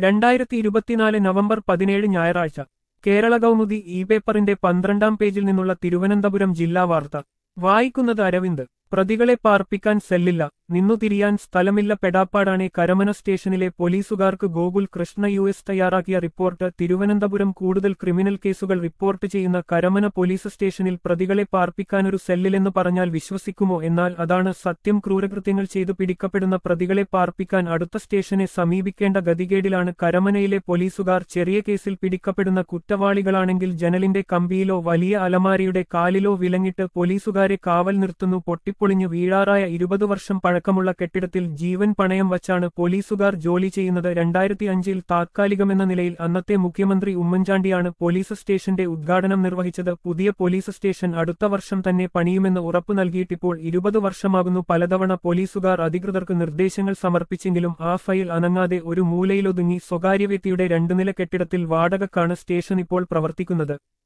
രണ്ടായിരത്തി ഇരുപത്തിനാല് നവംബർ പതിനേഴ് ഞായറാഴ്ച കേരള കൗമുദി ഇ പേപ്പറിന്റെ പന്ത്രണ്ടാം പേജിൽ നിന്നുള്ള തിരുവനന്തപുരം ജില്ലാ വാർത്ത വായിക്കുന്നത് അരവിന്ദ് പ്രതികളെ പാർപ്പിക്കാൻ സെല്ലില്ല നിന്നു തിരിയാൻ സ്ഥലമില്ല പെടാപ്പാടാണ് കരമന സ്റ്റേഷനിലെ പോലീസുകാർക്ക് ഗോകുൽ കൃഷ്ണ യു എസ് തയ്യാറാക്കിയ റിപ്പോർട്ട് തിരുവനന്തപുരം കൂടുതൽ ക്രിമിനൽ കേസുകൾ റിപ്പോർട്ട് ചെയ്യുന്ന കരമന പോലീസ് സ്റ്റേഷനിൽ പ്രതികളെ പാർപ്പിക്കാനൊരു സെല്ലിലെന്ന് പറഞ്ഞാൽ വിശ്വസിക്കുമോ എന്നാൽ അതാണ് സത്യം ക്രൂരകൃത്യങ്ങൾ ചെയ്തു പിടിക്കപ്പെടുന്ന പ്രതികളെ പാർപ്പിക്കാൻ അടുത്ത സ്റ്റേഷനെ സമീപിക്കേണ്ട ഗതികേടിലാണ് കരമനയിലെ പോലീസുകാർ ചെറിയ കേസിൽ പിടിക്കപ്പെടുന്ന കുറ്റവാളികളാണെങ്കിൽ ജനലിന്റെ കമ്പിയിലോ വലിയ അലമാരിയുടെ കാലിലോ വിലങ്ങിട്ട് പോലീസുകാരെ കാവൽ നിർത്തുന്നു പൊട്ടിപ്പൊളിഞ്ഞു വീഴാറായ ഇരുപത് വർഷം പഴക്കമുള്ള കെട്ടിടത്തിൽ ജീവൻ പണയം വച്ചാണ് പോലീസുകാർ ജോലി ചെയ്യുന്നത് രണ്ടായിരത്തി അഞ്ചിൽ താത്കാലികമെന്ന നിലയിൽ അന്നത്തെ മുഖ്യമന്ത്രി ഉമ്മൻചാണ്ടിയാണ് പോലീസ് സ്റ്റേഷന്റെ ഉദ്ഘാടനം നിർവഹിച്ചത് പുതിയ പോലീസ് സ്റ്റേഷൻ അടുത്ത വർഷം തന്നെ പണിയുമെന്ന് ഉറപ്പു നൽകിയിട്ടിപ്പോൾ ഇരുപത് വർഷമാകുന്നു പലതവണ പോലീസുകാർ അധികൃതർക്ക് നിർദ്ദേശങ്ങൾ സമർപ്പിച്ചെങ്കിലും ആ ഫയൽ അനങ്ങാതെ ഒരു മൂലയിലൊതുങ്ങി സ്വകാര്യ വ്യക്തിയുടെ രണ്ടു നില കെട്ടിടത്തിൽ വാടകക്കാണ് സ്റ്റേഷൻ ഇപ്പോൾ പ്രവർത്തിക്കുന്നത്